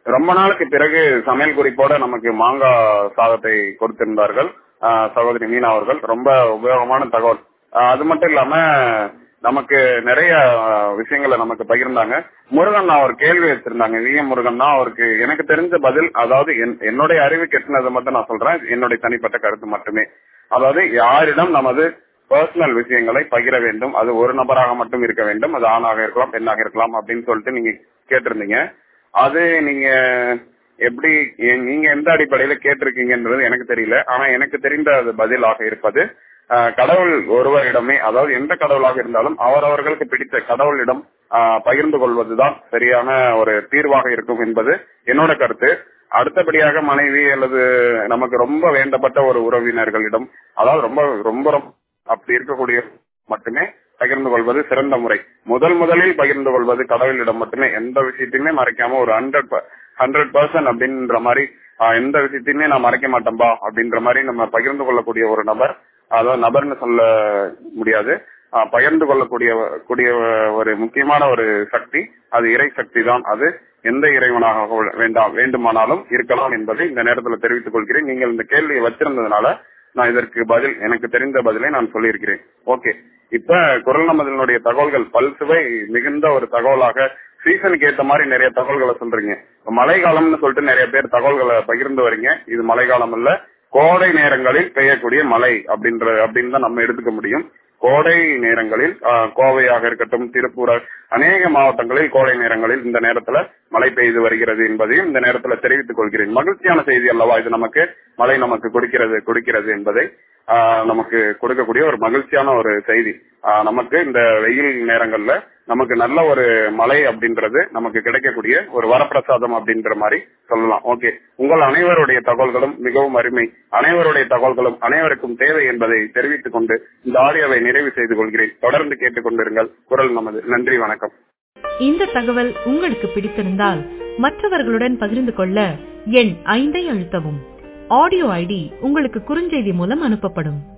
ரொம்ப நாளுக்கு பிறகு சமையல் குறிப்போட நமக்கு மாங்காய் சாதத்தை கொடுத்திருந்தார்கள் ஆஹ் சகோதரி மீனா அவர்கள் ரொம்ப உபயோகமான தகவல் ஆஹ் அது மட்டும் இல்லாம நமக்கு நிறைய ஆஹ், விஷயங்களை நமக்கு பகிர்ந்தாங்க முருகன் ஒரு கேள்வி வச்சிருந்தாங்க வி எம் முருகன் தான் அவருக்கு எனக்கு தெரிஞ்ச பதில் அதாவது என்- என்னுடைய அறிவு கெட்டினதை மட்டும் நான் சொல்றேன் என்னுடைய தனிப்பட்ட கருத்து மட்டுமே அதாவது யாரிடம் நமது பர்சனல் விஷயங்களை பகிர வேண்டும் அது ஒரு நபராக மட்டும் இருக்க வேண்டும் அது ஆணாக இருக்கலாம் பெண்ணாக இருக்கலாம் அப்படின்னு சொல்லிட்டு நீங்க கேட்டிருந்தீங்க அது நீங்க எப்படி எ- நீங்க எந்த அடிப்படையில கேட்டிருக்கீங்கன்றது எனக்கு தெரியல ஆனா எனக்கு தெரிந்த அது பதிலாக இருப்பது ஆஹ், கடவுள் ஒருவரிடமே அதாவது எந்த கடவுளாக இருந்தாலும் அவரவர்களுக்கு பிடித்த கடவுளிடம் ஆஹ், பகிர்ந்து கொள்வதுதான் சரியான ஒரு தீர்வாக இருக்கும் என்பது என்னோட கருத்து அடுத்தபடியாக மனைவி அல்லது நமக்கு ரொம்ப வேண்டப்பட்ட ஒரு உறவினர்களிடம் அதாவது ரொம்ப ரொம்ப ரொம்ப அப்படி இருக்கக்கூடிய மட்டுமே பகிர்ந்து கொள்வது சிறந்த முறை முதல் முதலில் பகிர்ந்து கொள்வது கடவுளிடம் மட்டுமே எந்த விஷயத்தையுமே மறைக்காம ஒரு ஹண்ட்ரட் ஹண்ட்ரட் பர்சன்ட் அப்படின்ற மாதிரி ஆஹ், எந்த விஷயத்தையுமே நான் மறைக்க மாட்டேன்பா அப்படின்ற மாதிரி நம்ம பகிர்ந்து கொள்ளக்கூடிய ஒரு நபர் அதாவது நபர்னு சொல்ல முடியாது ஆஹ், பகிர்ந்து கொள்ளக்கூடிய கூடிய ஒரு முக்கியமான ஒரு சக்தி அது இறை சக்தி தான் அது எந்த இறைவனாக வேண்டாம் வேண்டுமானாலும் இருக்கலாம் என்பதை இந்த நேரத்தில் தெரிவித்துக் கொள்கிறேன் நீங்கள் இந்த கேள்வியை வச்சிருந்ததுனால நான் இதற்கு பதில் எனக்கு தெரிந்த பதிலை நான் சொல்லியிருக்கிறேன் ஓகே இப்ப குரல் நமதனுடைய தகவல்கள் பல்சுவை மிகுந்த ஒரு தகவலாக சீசனுக்கு ஏத்த மாதிரி நிறைய தகவல்களை சொல்றீங்க இப்ப மழை காலம்னு சொல்லிட்டு நிறைய பேர் தகவல்களை பகிர்ந்து வரீங்க இது மழை காலம் இல்ல கோடை நேரங்களில் பெய்யக்கூடிய மழை அப்படின்ற அப்படின்னு தான் நம்ம எடுத்துக்க முடியும் கோடை நேரங்களில் ஆஹ், கோவையாக இருக்கட்டும் திருப்பூர் அநேக மாவட்டங்களில் கோடை நேரங்களில் இந்த நேரத்துல மழை பெய்து வருகிறது என்பதையும் இந்த நேரத்துல தெரிவித்துக் கொள்கிறேன் மகிழ்ச்சியான செய்தி அல்லவா இது நமக்கு மழை நமக்கு கொடுக்கிறது கொடுக்கிறது என்பதை ஆஹ், நமக்கு கொடுக்கக்கூடிய ஒரு மகிழ்ச்சியான ஒரு செய்தி ஆஹ், நமக்கு இந்த வெயில் நேரங்கள்ல நமக்கு நல்ல ஒரு மழை அப்படின்றது நமக்கு கிடைக்கக்கூடிய ஒரு வரப்பிரசாதம் அப்படின்ற மாதிரி சொல்லலாம் ஓகே உங்கள் அனைவருடைய தகவல்களும் மிகவும் அருமை அனைவருடைய தகவல்களும் அனைவருக்கும் தேவை என்பதை தெரிவித்துக் கொண்டு இந்த ஆடியோவை நிறைவு செய்து கொள்கிறேன் தொடர்ந்து கேட்டுக்கொண்டிருங்கள் குரல் நமது நன்றி வணக்கம் இந்த தகவல் உங்களுக்கு பிடித்திருந்தால் மற்றவர்களுடன் பகிர்ந்து கொள்ள எண் ஐந்தை அழுத்தவும் ஆடியோ ஐடி உங்களுக்கு குறுஞ்செய்தி மூலம் அனுப்பப்படும்